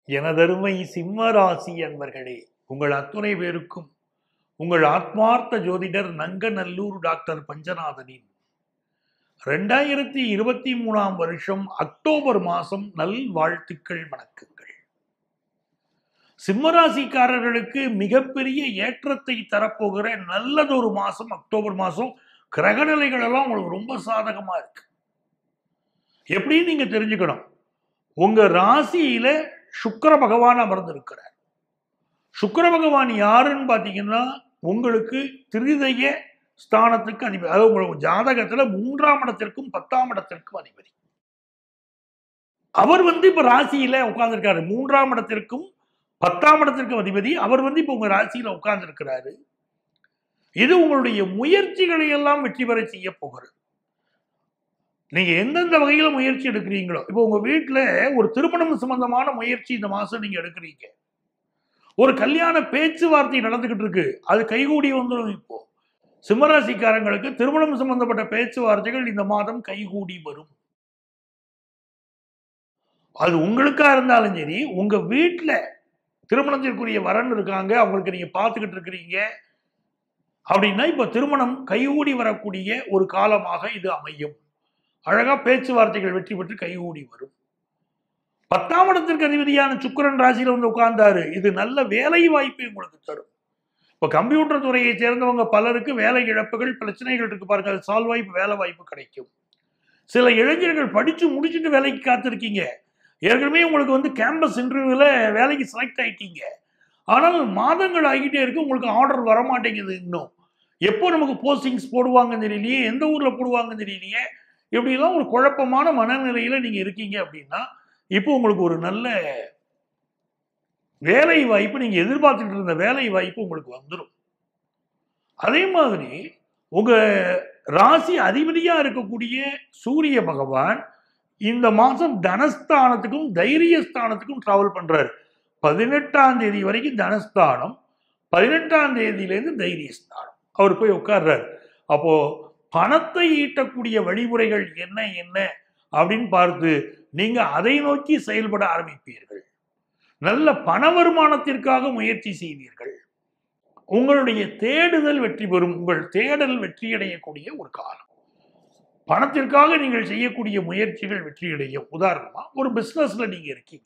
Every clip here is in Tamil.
எனதருமை சிம்ம ராசி அன்பர்களே உங்கள் அத்துணை பேருக்கும் உங்கள் ஆத்மார்த்த ஜோதிடர் நங்கநல்லூர் டாக்டர் பஞ்சநாதனின் ரெண்டாயிரத்தி இருபத்தி மூணாம் வருஷம் அக்டோபர் மாதம் நல் வாழ்த்துக்கள் வணக்கங்கள் சிம்மராசிக்காரர்களுக்கு மிகப்பெரிய ஏற்றத்தை தரப்போகிற நல்லதொரு மாசம் அக்டோபர் மாசம் கிரகநிலைகள் எல்லாம் உங்களுக்கு ரொம்ப சாதகமா இருக்கு எப்படின்னு நீங்க தெரிஞ்சுக்கணும் உங்க ராசியில சுக்கிர பகவான் அமர்ந்திருக்கிறார் சுக்கிர பகவான் யாருன்னு பாத்தீங்கன்னா உங்களுக்கு திருதய ஸ்தானத்துக்கு அதிபதி அதாவது உங்களுக்கு ஜாதகத்துல மூன்றாம் இடத்திற்கும் பத்தாம் இடத்திற்கும் அதிபதி அவர் வந்து இப்ப ராசியில உட்கார்ந்துருக்காரு மூன்றாம் இடத்திற்கும் பத்தாம் இடத்திற்கும் அதிபதி அவர் வந்து இப்ப உங்க ராசியில உட்கார்ந்துருக்கிறாரு இது உங்களுடைய முயற்சிகளை எல்லாம் வெற்றி பெற செய்ய போகிறது நீங்க எந்தெந்த வகையில முயற்சி எடுக்கிறீங்களோ இப்போ உங்க வீட்டுல ஒரு திருமணம் சம்பந்தமான முயற்சி இந்த மாசம் நீங்க எடுக்கிறீங்க ஒரு கல்யாண பேச்சுவார்த்தை நடந்துகிட்டு இருக்கு அது கைகூடி வந்துடும் இப்போ சிம்மராசிக்காரங்களுக்கு திருமணம் சம்பந்தப்பட்ட பேச்சுவார்த்தைகள் இந்த மாதம் கைகூடி வரும் அது உங்களுக்கா இருந்தாலும் சரி உங்க வீட்டுல திருமணத்திற்குரிய வரன் இருக்காங்க அவங்களுக்கு நீங்க பார்த்துக்கிட்டு இருக்கிறீங்க அப்படின்னா இப்ப திருமணம் கைகூடி வரக்கூடிய ஒரு காலமாக இது அமையும் அழகா பேச்சுவார்த்தைகள் வெற்றி பெற்று கைகூடி வரும் பத்தாம் இடத்திற்கு அதிபதியான சுக்கிரன் ராசியில வந்து உட்கார்ந்தாரு இது நல்ல வேலை வாய்ப்பை உங்களுக்கு தரும் இப்ப கம்ப்யூட்டர் துறையை சேர்ந்தவங்க பலருக்கு வேலை இழப்புகள் பிரச்சனைகள் இருக்கு பாருங்க அது சால்வ் வாய்ப்பு வேலை வாய்ப்பு கிடைக்கும் சில இளைஞர்கள் படிச்சு முடிச்சுட்டு வேலைக்கு காத்திருக்கீங்க ஏற்கனவே உங்களுக்கு வந்து கேம்பஸ் இன்டர்வியூல வேலைக்கு செலக்ட் ஆயிட்டீங்க ஆனால் மாதங்கள் ஆகிட்டே இருக்கு உங்களுக்கு ஆர்டர் வர மாட்டேங்குது இன்னும் எப்போ நமக்கு போஸ்டிங்ஸ் போடுவாங்கன்னு தெரியலையே எந்த ஊர்ல போடுவாங்கன்னு தெரியலையே இப்படிலாம் ஒரு குழப்பமான மனநிலையில நீங்க இருக்கீங்க அப்படின்னா இப்போ உங்களுக்கு ஒரு நல்ல வேலை வாய்ப்பு நீங்க எதிர்பார்த்துட்டு இருந்த வேலை வாய்ப்பு உங்களுக்கு வந்துடும் அதே மாதிரி உங்க ராசி அதிபதியா இருக்கக்கூடிய சூரிய பகவான் இந்த மாசம் தனஸ்தானத்துக்கும் தைரியஸ்தானத்துக்கும் டிராவல் பண்றாரு பதினெட்டாம் தேதி வரைக்கும் தனஸ்தானம் பதினெட்டாம் தேதியிலேருந்து தைரியஸ்தானம் அவர் போய் உட்கார்றாரு அப்போ பணத்தை ஈட்டக்கூடிய வழிமுறைகள் என்ன என்ன அப்படின்னு பார்த்து நீங்க அதை நோக்கி செயல்பட ஆரம்பிப்பீர்கள் நல்ல பண வருமானத்திற்காக முயற்சி செய்வீர்கள் உங்களுடைய தேடுதல் வெற்றி பெறும் உங்கள் தேடல் வெற்றியடையக்கூடிய ஒரு காலம் பணத்திற்காக நீங்கள் செய்யக்கூடிய முயற்சிகள் வெற்றியடையும் உதாரணமா ஒரு பிசினஸ்ல நீங்க இருக்கீங்க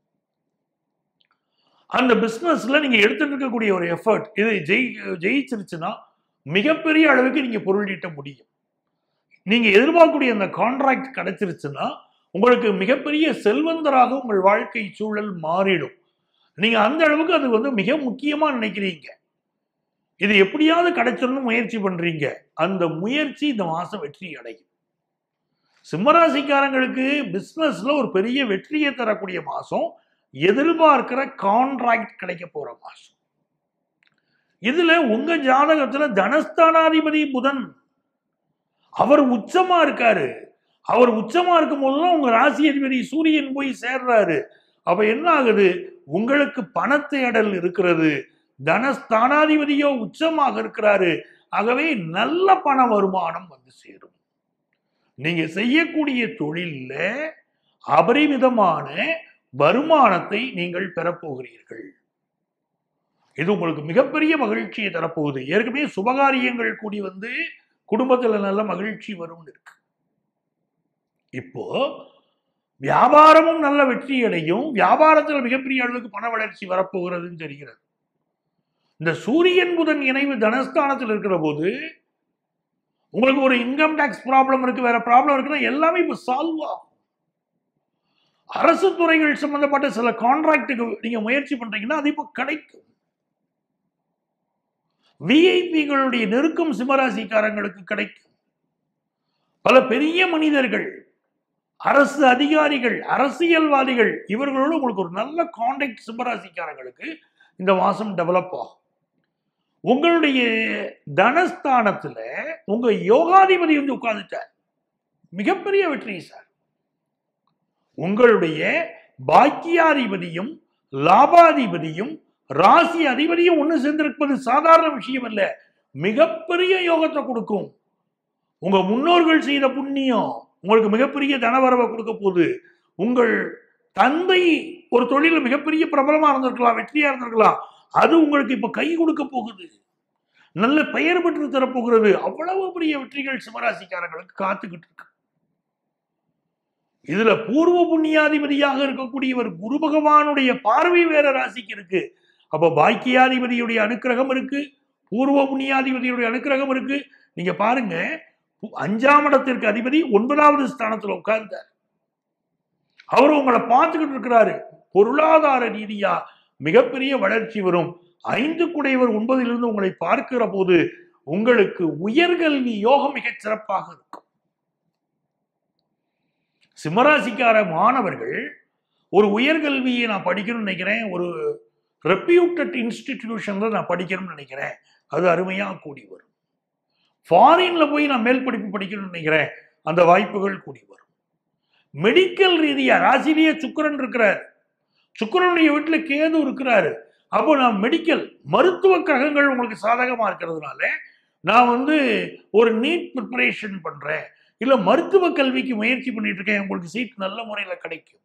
அந்த பிசினஸ்ல நீங்க எடுத்துட்டு இருக்கக்கூடிய ஒரு எஃபர்ட் இது ஜெயி ஜெயிச்சிருச்சுன்னா மிகப்பெரிய அளவுக்கு நீங்க பொருள் ஈட்ட முடியும் நீங்க எதிர்பார்க்கக்கூடிய அந்த கான்ட்ராக்ட் கிடைச்சிருச்சுன்னா உங்களுக்கு மிகப்பெரிய செல்வந்தராக உங்கள் வாழ்க்கை சூழல் மாறிடும் நீங்க அந்த அளவுக்கு அது வந்து மிக முக்கியமா நினைக்கிறீங்க இது எப்படியாவது கிடைச்சிடணும் முயற்சி பண்றீங்க அந்த முயற்சி இந்த மாசம் வெற்றி அடையும் சிம்மராசிக்காரங்களுக்கு பிசினஸ்ல ஒரு பெரிய வெற்றியை தரக்கூடிய மாசம் எதிர்பார்க்கிற கான்ட்ராக்ட் கிடைக்க போற மாசம் இதுல உங்க ஜாதகத்துல தனஸ்தானாதிபதி புதன் அவர் உச்சமா இருக்காரு அவர் உச்சமா இருக்கும் போதுதான் உங்க ராசி அதிபதி சூரியன் போய் சேர்றாரு அப்ப என்ன ஆகுது உங்களுக்கு பணத்தேடல் இருக்கிறது தனஸ்தானாதிபதியோ உச்சமாக இருக்கிறாரு ஆகவே நல்ல பண வருமானம் வந்து சேரும் நீங்க செய்யக்கூடிய தொழில்ல அபரிமிதமான வருமானத்தை நீங்கள் பெறப்போகிறீர்கள் இது உங்களுக்கு மிகப்பெரிய மகிழ்ச்சியை தரப்போகுது ஏற்கனவே சுபகாரியங்கள் கூடி வந்து குடும்பத்துல நல்ல மகிழ்ச்சி வரும் இருக்கு இப்போ வியாபாரமும் நல்ல வெற்றி அடையும் வியாபாரத்துல மிகப்பெரிய அளவுக்கு பண வளர்ச்சி வரப்போகிறதுன்னு தெரிகிறது இந்த சூரியன் புதன் இணைவு தனஸ்தானத்தில் இருக்கிற போது உங்களுக்கு ஒரு இன்கம் டாக்ஸ் ப்ராப்ளம் இருக்கு வேற ப்ராப்ளம் இருக்குன்னா எல்லாமே இப்போ சால்வ் ஆகும் அரசு துறைகள் சம்பந்தப்பட்ட சில கான்ட்ராக்டுக்கு நீங்க முயற்சி பண்றீங்கன்னா அது இப்போ கிடைக்கும் விஐபிகளுடைய நெருக்கம் சிம்மராசிக்காரங்களுக்கு கிடைக்கும் பல பெரிய மனிதர்கள் அரசு அதிகாரிகள் அரசியல்வாதிகள் இவர்களோடு உங்களுக்கு ஒரு நல்ல கான்டாக்ட் சிம்மராசிக்காரங்களுக்கு இந்த மாசம் டெவலப் ஆகும் உங்களுடைய தனஸ்தானத்துல உங்க யோகாதிபதி வந்து உட்கார்ந்துட்டார் மிகப்பெரிய வெற்றி சார் உங்களுடைய பாக்கியாதிபதியும் லாபாதிபதியும் ராசி அதிபதியும் ஒன்று சேர்ந்திருப்பது சாதாரண விஷயம் இல்ல மிகப்பெரிய யோகத்தை கொடுக்கும் உங்க முன்னோர்கள் செய்த புண்ணியம் உங்களுக்கு மிகப்பெரிய தனவரவை கொடுக்க போகுது உங்கள் தந்தை ஒரு தொழில மிகப்பெரிய பிரபலமா இருந்திருக்கலாம் வெற்றியா இருந்திருக்கலாம் அது உங்களுக்கு இப்ப கை கொடுக்க போகுது நல்ல பெயர் பெற்று தரப்போகிறது அவ்வளவு பெரிய வெற்றிகள் சிம்மராசிக்காரங்களுக்கு காத்துக்கிட்டு இருக்கு இதுல பூர்வ புண்ணியாதிபதியாக இருக்கக்கூடியவர் குரு பகவானுடைய பார்வை வேற ராசிக்கு இருக்கு அப்ப பாக்கியாதிபதியுடைய அனுக்கிரகம் இருக்கு பூர்வ புண்ணியாதிபதியுடைய அனுக்கிரகம் இருக்கு நீங்க பாருங்க அஞ்சாம் இடத்திற்கு அதிபதி ஒன்பதாவது ஸ்தானத்துல உட்கார்ந்தார் அவர் உங்களை பார்த்துக்கிட்டு இருக்கிறாரு பொருளாதார ரீதியா மிகப்பெரிய வளர்ச்சி வரும் ஐந்து குடைவர் ஒன்பதிலிருந்து உங்களை பார்க்கிற போது உங்களுக்கு உயர்கல்வி யோகம் மிகச் சிறப்பாக இருக்கும் சிம்மராசிக்கார மாணவர்கள் ஒரு உயர்கல்வியை நான் படிக்கணும்னு நினைக்கிறேன் ஒரு ரெப்யூட்டட் இன்ஸ்டிடியூஷன்ல நான் படிக்கணும்னு நினைக்கிறேன் அது அருமையா கூடி வரும் ஃபாரின்ல போய் நான் மேல் படிப்பு படிக்கணும்னு நினைக்கிறேன் அந்த வாய்ப்புகள் கூடி வரும் மெடிக்கல் ரீதியா ராசிலேயே சுக்கரன் இருக்கிறார் சுக்கரனுடைய வீட்டுல கேது இருக்கிறாரு அப்போ நான் மெடிக்கல் மருத்துவ கிரகங்கள் உங்களுக்கு சாதகமா இருக்கிறதுனால நான் வந்து ஒரு நீட் ப்ரிப்பரேஷன் பண்றேன் இல்ல மருத்துவ கல்விக்கு முயற்சி பண்ணிட்டு இருக்கேன் உங்களுக்கு சீட் நல்ல முறையில் கிடைக்கும்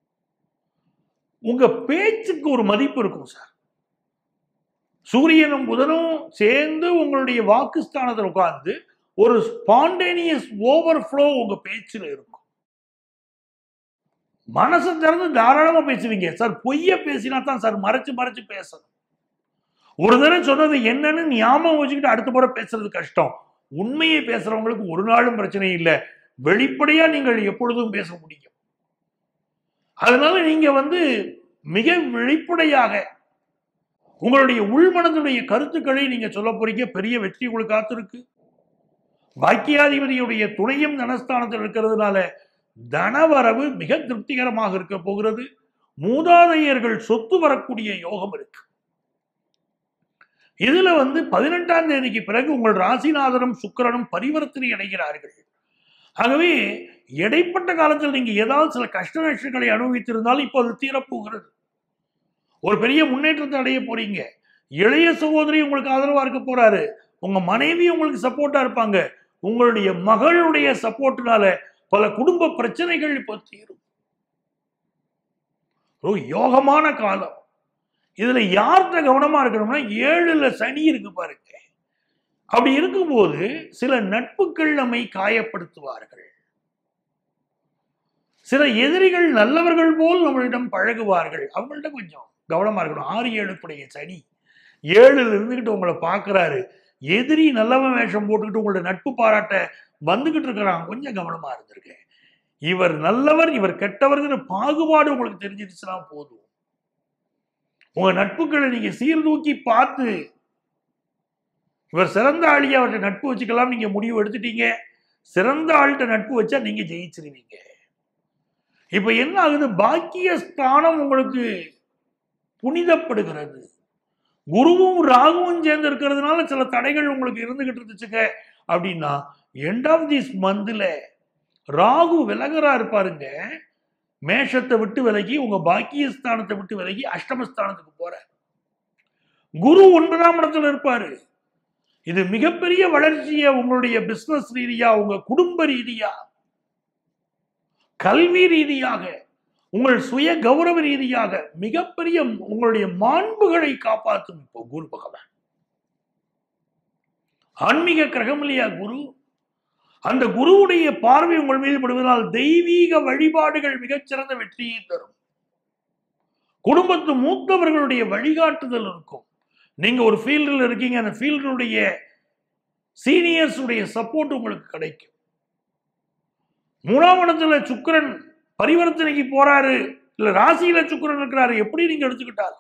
உங்க பேச்சுக்கு ஒரு மதிப்பு இருக்கும் சார் சூரியனும் புதனும் சேர்ந்து உங்களுடைய வாக்குஸ்தானத்தில் உட்கார்ந்து ஒரு ஸ்பான்டேனியஸ் ஓவர் ஃப்ளோ உங்க பேச்சுல இருக்கும் மனசை திறந்து தாராளமா பேசுவீங்க சார் பொய்ய பேசினா தான் சார் மறைச்சு மறைச்சு பேசணும் ஒரு தடவை சொன்னது என்னன்னு ஞாபகம் வச்சுக்கிட்டு அடுத்த முறை பேசுறது கஷ்டம் உண்மையை பேசுறவங்களுக்கு ஒரு நாளும் பிரச்சனை இல்லை வெளிப்படையா நீங்கள் எப்பொழுதும் பேச முடியும் அதனால நீங்க வந்து மிக வெளிப்படையாக உங்களுடைய உள்மனதுடைய கருத்துக்களை நீங்க சொல்ல போறீங்க பெரிய வெற்றி உங்களுக்கு காத்திருக்கு பாக்கியாதிபதியுடைய துணையும் தனஸ்தானத்தில் இருக்கிறதுனால தனவரவு மிக திருப்திகரமாக இருக்க போகிறது மூதாதையர்கள் சொத்து வரக்கூடிய யோகம் இருக்கு இதுல வந்து பதினெட்டாம் தேதிக்கு பிறகு உங்கள் ராசிநாதனும் சுக்கரனும் பரிவர்த்தனை அடைகிறார்கள் ஆகவே இடைப்பட்ட காலத்தில் நீங்க ஏதாவது சில கஷ்ட நஷ்டங்களை அனுபவித்திருந்தால் இப்போ அது தீரப்போகிறது ஒரு பெரிய முன்னேற்றத்தை அடைய போறீங்க இளைய சகோதரி உங்களுக்கு ஆதரவா இருக்க போறாரு உங்க மனைவி உங்களுக்கு சப்போர்ட்டா இருப்பாங்க உங்களுடைய மகளுடைய சப்போர்ட்னால பல குடும்ப பிரச்சனைகள் இப்போ தீரும் ஒரு யோகமான காலம் இதுல யார்கிட்ட கவனமா இருக்கணும்னா ஏழுல சனி இருக்கு பாருங்க அப்படி இருக்கும்போது சில நட்புகள் நம்மை காயப்படுத்துவார்கள் சில எதிரிகள் நல்லவர்கள் போல் நம்மளிடம் பழகுவார்கள் அவங்கள்ட்ட கொஞ்சம் கவனமா இருக்கணும் ஆறு ஏழுக்குடைய சனி ஏழுல இருந்துகிட்டு உங்களை பார்க்கறாரு எதிரி நல்லவன் வேஷம் போட்டுக்கிட்டு உங்களோட நட்பு பாராட்ட வந்துகிட்டு இருக்கிறான் கொஞ்சம் கவனமா இருந்திருக்க இவர் நல்லவர் இவர் கெட்டவர்ங்கிற பாகுபாடு உங்களுக்கு தெரிஞ்சிருச்சுன்னா போதும் உங்க நட்புகளை நீங்க சீர்தூக்கி பார்த்து இவர் சிறந்த ஆளியா அவர்கிட்ட நட்பு வச்சுக்கலாம் நீங்க முடிவு எடுத்துட்டீங்க சிறந்த ஆள்கிட்ட நட்பு வச்சா நீங்க ஜெயிச்சிருவீங்க இப்ப என்ன ஆகுது பாக்கிய ஸ்தானம் உங்களுக்கு புனிதப்படுகிறது குருவும் ராகுவும் சேர்ந்து இருக்கிறதுனால சில தடைகள் உங்களுக்கு இருந்துகிட்டு இருந்துச்சுங்க அப்படின்னா எண்ட் ஆஃப் திஸ் மந்த்ல ராகு விலகரா இருப்பாருங்க மேஷத்தை விட்டு விலகி உங்க பாக்கியஸ்தானத்தை விட்டு விலகி அஷ்டமஸ்தானத்துக்கு போற குரு ஒன்பதாம் இடத்துல இருப்பாரு இது மிகப்பெரிய வளர்ச்சியை உங்களுடைய பிசினஸ் ரீதியா உங்க குடும்ப ரீதியா கல்வி ரீதியாக உங்கள் சுய கௌரவ ரீதியாக மிகப்பெரிய உங்களுடைய மாண்புகளை காப்பாற்றும் இப்போ குரு பகவான் ஆன்மீக கிரகம் இல்லையா குரு அந்த குருவுடைய பார்வை உங்கள் மீது படுவதால் தெய்வீக வழிபாடுகள் மிகச்சிறந்த வெற்றியை தரும் குடும்பத்து மூத்தவர்களுடைய வழிகாட்டுதல் இருக்கும் நீங்க ஒரு ஃபீல்டில் இருக்கீங்க அந்த ஃபீல்டுடைய சீனியர்ஸ் உடைய சப்போர்ட் உங்களுக்கு கிடைக்கும் மூணாம் இடத்துல சுக்கிரன் பரிவர்த்தனைக்கு போறாரு இல்ல ராசியில சுக்கிரன் இருக்கிறாரு எப்படி நீங்க எடுத்துக்கிட்டாலும்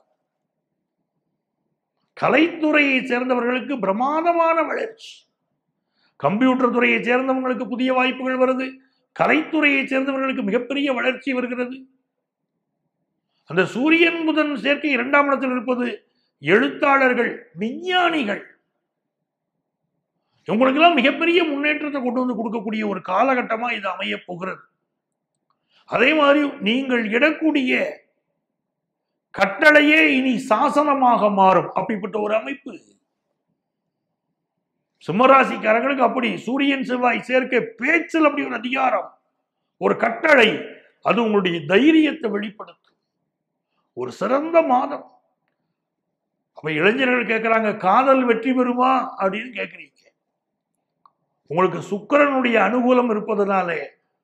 கலைத்துறையை சேர்ந்தவர்களுக்கு பிரமாதமான வளர்ச்சி கம்ப்யூட்டர் துறையை சேர்ந்தவங்களுக்கு புதிய வாய்ப்புகள் வருது கலைத்துறையை சேர்ந்தவர்களுக்கு மிகப்பெரிய வளர்ச்சி வருகிறது அந்த சூரியன் புதன் சேர்க்கை இரண்டாம் இடத்தில் இருப்பது எழுத்தாளர்கள் விஞ்ஞானிகள் இவங்களுக்கெல்லாம் மிகப்பெரிய முன்னேற்றத்தை கொண்டு வந்து கொடுக்கக்கூடிய ஒரு காலகட்டமா இது அமைய போகிறது அதே மாதிரி நீங்கள் இடக்கூடிய கட்டளையே இனி சாசனமாக மாறும் அப்படிப்பட்ட ஒரு அமைப்பு சிம்மராசிக்காரங்களுக்கு அப்படி சூரியன் செவ்வாய் சேர்க்க பேச்சில் அப்படி ஒரு அதிகாரம் ஒரு கட்டளை அது உங்களுடைய தைரியத்தை வெளிப்படுத்தும் ஒரு சிறந்த மாதம் அப்ப இளைஞர்கள் கேட்கிறாங்க காதல் வெற்றி பெறுமா அப்படின்னு கேட்குறீங்க உங்களுக்கு சுக்கிரனுடைய அனுகூலம் இருப்பதனாலே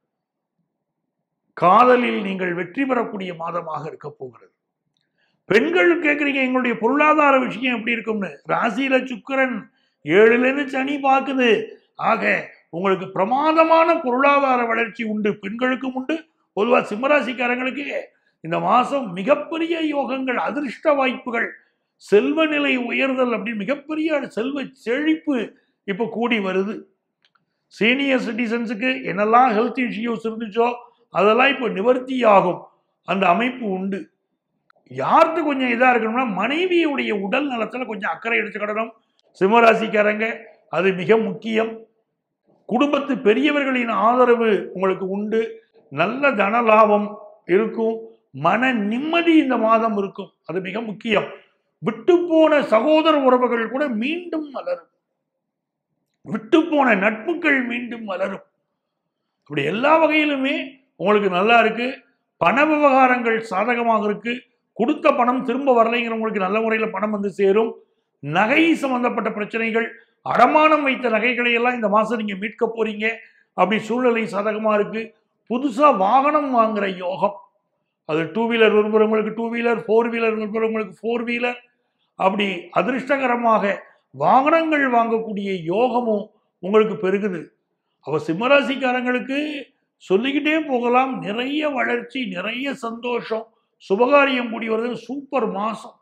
காதலில் நீங்கள் வெற்றி பெறக்கூடிய மாதமாக இருக்க போகிறது பெண்கள் கேட்குறீங்க எங்களுடைய பொருளாதார விஷயம் எப்படி இருக்கும்னு ராசியில சுக்கிரன் ஏழுலேருந்து சனி பார்க்குது ஆக உங்களுக்கு பிரமாதமான பொருளாதார வளர்ச்சி உண்டு பெண்களுக்கும் உண்டு பொதுவாக சிம்மராசிக்காரங்களுக்கு இந்த மாதம் மிகப்பெரிய யோகங்கள் அதிர்ஷ்ட வாய்ப்புகள் செல்வ நிலை உயர்தல் அப்படின்னு மிகப்பெரிய செல்வ செழிப்பு இப்போ கூடி வருது சீனியர் சிட்டிசன்ஸுக்கு என்னெல்லாம் ஹெல்த் இஷ்யூஸ் இருந்துச்சோ அதெல்லாம் இப்போ நிவர்த்தி ஆகும் அந்த அமைப்பு உண்டு யாருக்கு கொஞ்சம் இதாக இருக்கணும்னா மனைவியுடைய உடல் நலத்தில் கொஞ்சம் அக்கறை எடுத்துக்கிடணும் சிம்மராசிக்காரங்க அது மிக முக்கியம் குடும்பத்து பெரியவர்களின் ஆதரவு உங்களுக்கு உண்டு நல்ல தன லாபம் இருக்கும் மன நிம்மதி இந்த மாதம் இருக்கும் அது மிக முக்கியம் விட்டு போன சகோதர உறவுகள் கூட மீண்டும் மலரும் விட்டு போன நட்புகள் மீண்டும் மலரும் அப்படி எல்லா வகையிலுமே உங்களுக்கு நல்லா இருக்கு பண விவகாரங்கள் சாதகமாக இருக்கு கொடுத்த பணம் திரும்ப வரலைங்கிறவங்களுக்கு நல்ல முறையில் பணம் வந்து சேரும் நகை சம்பந்தப்பட்ட பிரச்சனைகள் அடமானம் வைத்த நகைகளை எல்லாம் இந்த மாசம் நீங்க மீட்க போறீங்க அப்படி சூழ்நிலை சாதகமா இருக்கு புதுசா வாகனம் வாங்குற யோகம் அது டூ வீலர் விரும்புகிறவங்களுக்கு டூ வீலர் ஃபோர் வீலர் விரும்புகிறவங்களுக்கு ஃபோர் வீலர் அப்படி அதிர்ஷ்டகரமாக வாகனங்கள் வாங்கக்கூடிய யோகமும் உங்களுக்கு பெருகுது அவ சிம்மராசிக்காரங்களுக்கு சொல்லிக்கிட்டே போகலாம் நிறைய வளர்ச்சி நிறைய சந்தோஷம் சுபகாரியம் கூடி வருது சூப்பர் மாசம்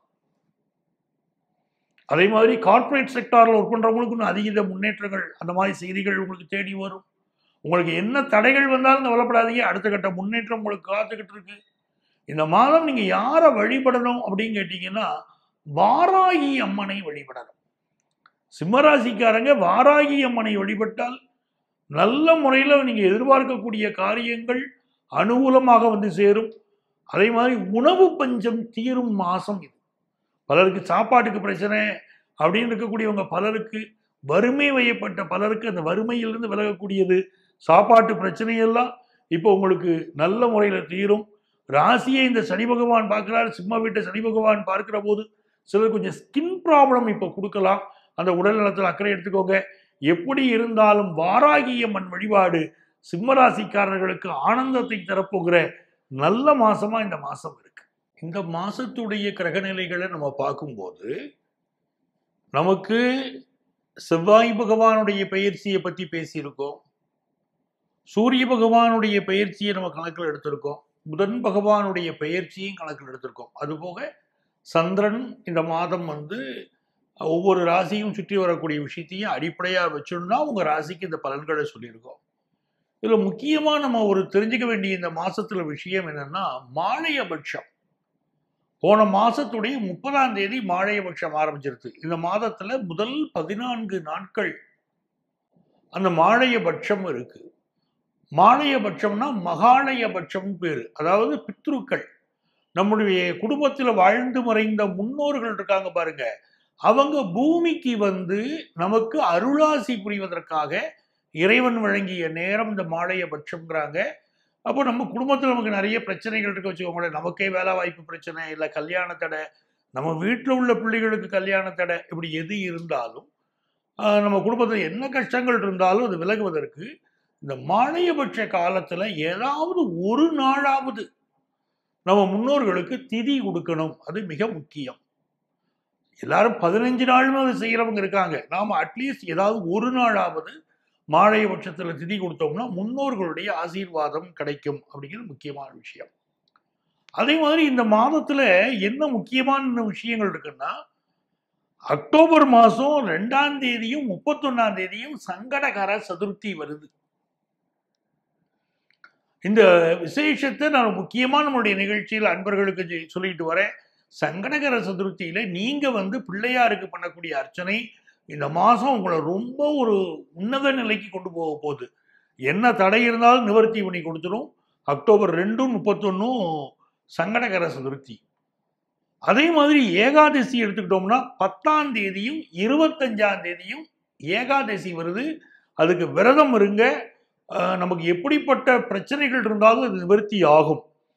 அதே மாதிரி கார்ப்பரேட் செக்டாரில் ஒர்க் பண்ணுறவங்களுக்கு இன்னும் அதிக முன்னேற்றங்கள் அந்த மாதிரி செய்திகள் உங்களுக்கு தேடி வரும் உங்களுக்கு என்ன தடைகள் வந்தாலும் கவலைப்படாதீங்க அடுத்த கட்ட முன்னேற்றம் உங்களுக்கு காத்துக்கிட்டு இருக்கு இந்த மாதம் நீங்க யாரை வழிபடணும் அப்படின்னு கேட்டீங்கன்னா வாராகி அம்மனை வழிபடணும் சிம்மராசிக்காரங்க வாராகி அம்மனை வழிபட்டால் நல்ல முறையில் நீங்க எதிர்பார்க்கக்கூடிய காரியங்கள் அனுகூலமாக வந்து சேரும் அதே மாதிரி உணவு பஞ்சம் தீரும் மாசம் இது பலருக்கு சாப்பாட்டுக்கு பிரச்சனை அப்படின்னு இருக்கக்கூடியவங்க பலருக்கு வறுமை வயப்பட்ட பலருக்கு அந்த வறுமையிலிருந்து விலகக்கூடியது சாப்பாட்டு பிரச்சனையெல்லாம் இப்போ உங்களுக்கு நல்ல முறையில் தீரும் ராசியை இந்த சனி பகவான் பார்க்கிறார் சிம்ம வீட்டை சனி பகவான் பார்க்கிற போது சிலர் கொஞ்சம் ஸ்கின் ப்ராப்ளம் இப்போ கொடுக்கலாம் அந்த உடல் நலத்தில் அக்கறை எடுத்துக்கோங்க எப்படி இருந்தாலும் வாராகிய மண் வழிபாடு சிம்மராசிக்காரர்களுக்கு ஆனந்தத்தை தரப்போகிற நல்ல மாசமா இந்த மாசம் இருக்கு இந்த மாசத்துடைய கிரகநிலைகளை நம்ம பார்க்கும்போது நமக்கு செவ்வாய் பகவானுடைய பயிற்சியை பத்தி பேசியிருக்கோம் சூரிய பகவானுடைய பயிற்சியை நம்ம கணக்கில் எடுத்திருக்கோம் புதன் பகவானுடைய பயிற்சியும் கணக்கில் எடுத்திருக்கோம் அதுபோக சந்திரன் இந்த மாதம் வந்து ஒவ்வொரு ராசியும் சுற்றி வரக்கூடிய விஷயத்தையும் அடிப்படையாக வச்சுருந்தா உங்கள் ராசிக்கு இந்த பலன்களை சொல்லியிருக்கோம் இதில் முக்கியமாக நம்ம ஒரு தெரிஞ்சுக்க வேண்டிய இந்த மாசத்துல விஷயம் என்னன்னா மாலையபட்சம் போன மாசத்துடைய முப்பதாம் தேதி மாலையபட்சம் ஆரம்பிச்சிருது இந்த மாதத்துல முதல் பதினான்கு நாட்கள் அந்த மாலையபட்சம் இருக்கு மாலையபட்சம்னா மகாலயபட்சம் பேரு அதாவது பித்ருக்கள் நம்முடைய குடும்பத்தில் வாழ்ந்து மறைந்த முன்னோர்கள் இருக்காங்க பாருங்க அவங்க பூமிக்கு வந்து நமக்கு அருளாசி புரிவதற்காக இறைவன் வழங்கிய நேரம் இந்த மாலையபட்சம்ங்கிறாங்க அப்போ நம்ம குடும்பத்தில் நமக்கு நிறைய பிரச்சனைகள் இருக்க வச்சுக்கோங்களேன் நமக்கே வேலை வாய்ப்பு பிரச்சனை இல்லை கல்யாண தடை நம்ம வீட்டில் உள்ள பிள்ளைகளுக்கு கல்யாண தடை இப்படி எது இருந்தாலும் ஆஹ், நம்ம குடும்பத்தில் என்ன கஷ்டங்கள் இருந்தாலும் அது விலகுவதற்கு இந்த மாலையபட்ச காலத்தில் ஏதாவது ஒரு நாளாவது நம்ம முன்னோர்களுக்கு திதி கொடுக்கணும் அது மிக முக்கியம் எல்லாரும் பதினஞ்சு நாளுமே அது செய்கிறவங்க இருக்காங்க நாம் அட்லீஸ்ட் ஏதாவது ஒரு நாளாவது மாலைய பட்சத்தில் திதி கொடுத்தோம்னா முன்னோர்களுடைய ஆசீர்வாதம் கிடைக்கும் அப்படிங்கிறது முக்கியமான விஷயம் அதே மாதிரி இந்த மாதத்துல என்ன முக்கியமான விஷயங்கள் இருக்குன்னா அக்டோபர் மாதம் ரெண்டாம் தேதியும் முப்பத்தொன்னாம் தேதியும் சங்கடகர சதுர்த்தி வருது இந்த விசேஷத்தை நான் முக்கியமாக நம்மளுடைய நிகழ்ச்சியில் அன்பர்களுக்கு ஜெ- சொல்லிட்டு வரேன் சங்கடகர சதுர்த்தியில நீங்க வந்து பிள்ளையாருக்கு பண்ணக்கூடிய அர்ச்சனை இந்த மாசம் உங்களை ரொம்ப ஒரு உன்னத நிலைக்கு கொண்டு போக போகுது என்ன தடை இருந்தாலும் நிவர்த்தி பண்ணி கொடுத்துரும் அக்டோபர் ரெண்டும் முப்பத்தொன்னும் சங்கடகர சதுர்த்தி அதே மாதிரி ஏகாதசி எடுத்துக்கிட்டோம்னா பத்தாம் தேதியும் இருபத்தஞ்சாம் தேதியும் ஏகாதசி வருது அதுக்கு விரதம் இருங்க அஹ் நமக்கு எப்படிப்பட்ட பிரச்சனைகள் இருந்தாலும் அது நிவர்த்தி ஆகும்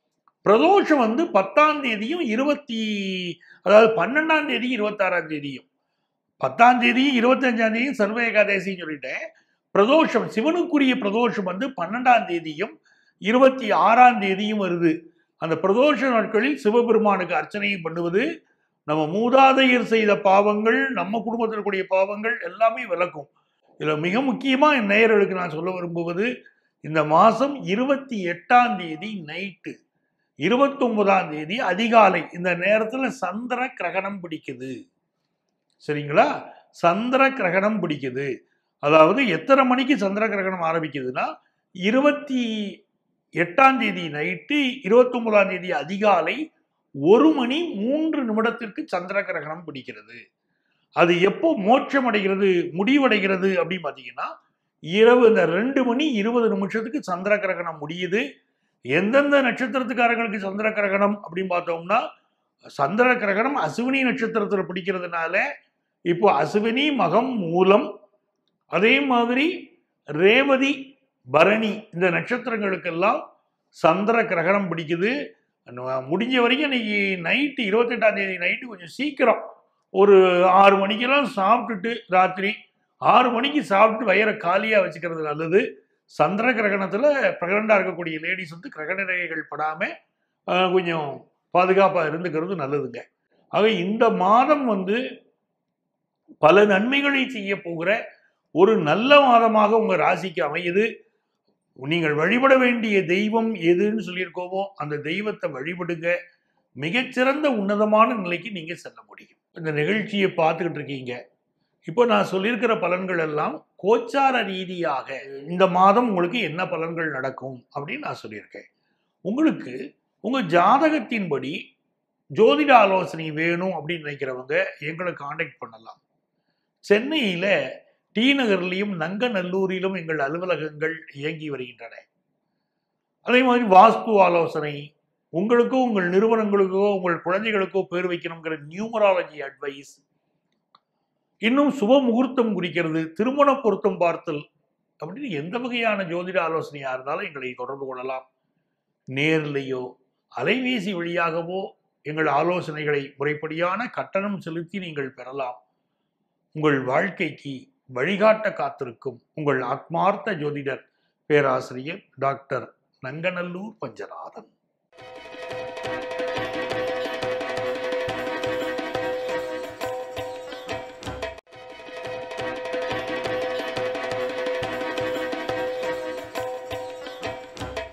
பிரதோஷம் வந்து பத்தாம் தேதியும் இருபத்தி அதாவது பன்னெண்டாம் தேதி இருபத்தாறாம் தேதியும் பத்தாம் தேதியும் இருபத்தஞ்சாம் தேதியும் சர்வ ஏகாதசின்னு சொல்லிட்டேன் பிரதோஷம் சிவனுக்குரிய பிரதோஷம் வந்து பன்னெண்டாம் தேதியும் இருபத்தி ஆறாம் தேதியும் வருது அந்த பிரதோஷ நாட்களில் சிவபெருமானுக்கு அர்ச்சனையும் பண்ணுவது நம்ம மூதாதையர் செய்த பாவங்கள் நம்ம குடும்பத்தில் கூடிய பாவங்கள் எல்லாமே விளக்கும் இதில் மிக முக்கியமாக என் நேயர்களுக்கு நான் சொல்ல விரும்புவது இந்த மாதம் இருபத்தி எட்டாம் தேதி நைட்டு இருபத்தொன்பதாம் தேதி அதிகாலை இந்த நேரத்தில் சந்திர கிரகணம் பிடிக்குது சரிங்களா சந்திர கிரகணம் பிடிக்குது அதாவது எத்தனை மணிக்கு சந்திர கிரகணம் ஆரம்பிக்குதுன்னா இருபத்தி எட்டாம் தேதி நைட்டு இருபத்தொன்பதாம் தேதி அதிகாலை ஒரு மணி மூன்று நிமிடத்திற்கு சந்திர கிரகணம் பிடிக்கிறது அது எப்போ மோட்சம் அடைகிறது முடிவடைகிறது அப்படின்னு பார்த்தீங்கன்னா இரவு இந்த ரெண்டு மணி இருபது நிமிஷத்துக்கு சந்திர கிரகணம் முடியுது எந்தெந்த நட்சத்திரத்துக்காரங்களுக்கு சந்திர கிரகணம் அப்படின்னு பார்த்தோம்னா சந்திர கிரகணம் அசுவினி நட்சத்திரத்தில் பிடிக்கிறதுனால இப்போ அசுவினி மகம் மூலம் அதே மாதிரி ரேவதி பரணி இந்த நட்சத்திரங்களுக்கெல்லாம் சந்திர கிரகணம் பிடிக்குது ந- முடிஞ்ச வரைக்கும் இன்னைக்கு நைட்டு இருபத்தெட்டாம் தேதி நைட்டு கொஞ்சம் சீக்கிரம் ஒரு ஆறு மணிக்கெல்லாம் சாப்பிட்டுட்டு ராத்திரி ஆறு மணிக்கு சாப்பிட்டு வயிறை காலியாக வச்சுக்கிறது நல்லது சந்திர கிரகணத்தில் ப்ரெக்னெண்ட்டாக இருக்கக்கூடிய லேடிஸ் வந்து கிரகண ரேகைகள் படாமல் கொஞ்சம் பாதுகாப்பாக இருந்துக்கிறது நல்லதுங்க ஆக இந்த மாதம் வந்து பல நன்மைகளை செய்ய போகிற ஒரு நல்ல மாதமாக உங்கள் ராசிக்கு அமையுது நீங்கள் வழிபட வேண்டிய தெய்வம் எதுன்னு சொல்லியிருக்கோமோ அந்த தெய்வத்தை வழிபடுங்க மிகச்சிறந்த உன்னதமான நிலைக்கு நீங்கள் செல்ல முடியும் இந்த நிகழ்ச்சியை பார்த்துக்கிட்டு இருக்கீங்க இப்போ நான் சொல்லியிருக்கிற பலன்கள் எல்லாம் கோச்சார ரீதியாக இந்த மாதம் உங்களுக்கு என்ன பலன்கள் நடக்கும் அப்படின்னு நான் சொல்லியிருக்கேன் உங்களுக்கு உங்கள் ஜாதகத்தின்படி ஜோதிட ஆலோசனை வேணும் அப்படின்னு நினைக்கிறவங்க எங்களை காண்டாக்ட் பண்ணலாம் சென்னையில் டி நகர்லையும் நங்கநல்லூரிலும் எங்கள் அலுவலகங்கள் இயங்கி வருகின்றன அதே மாதிரி வாஸ்து ஆலோசனை உங்களுக்கோ உங்கள் நிறுவனங்களுக்கோ உங்கள் குழந்தைகளுக்கோ பேர் வைக்கணுங்கிற நியூமராலஜி அட்வைஸ் இன்னும் சுப முகூர்த்தம் குறிக்கிறது திருமண பொருத்தம் பார்த்தல் அப்படின்னு எந்த வகையான ஜோதிட ஆலோசனையா இருந்தாலும் எங்களை தொடர்பு கொள்ளலாம் நேர்லையோ அலைபேசி வழியாகவோ எங்கள் ஆலோசனைகளை முறைப்படியான கட்டணம் செலுத்தி நீங்கள் பெறலாம் உங்கள் வாழ்க்கைக்கு வழிகாட்ட காத்திருக்கும் உங்கள் ஆத்மார்த்த ஜோதிடர் பேராசிரியர் டாக்டர் நங்கநல்லூர் பஞ்சநாதன்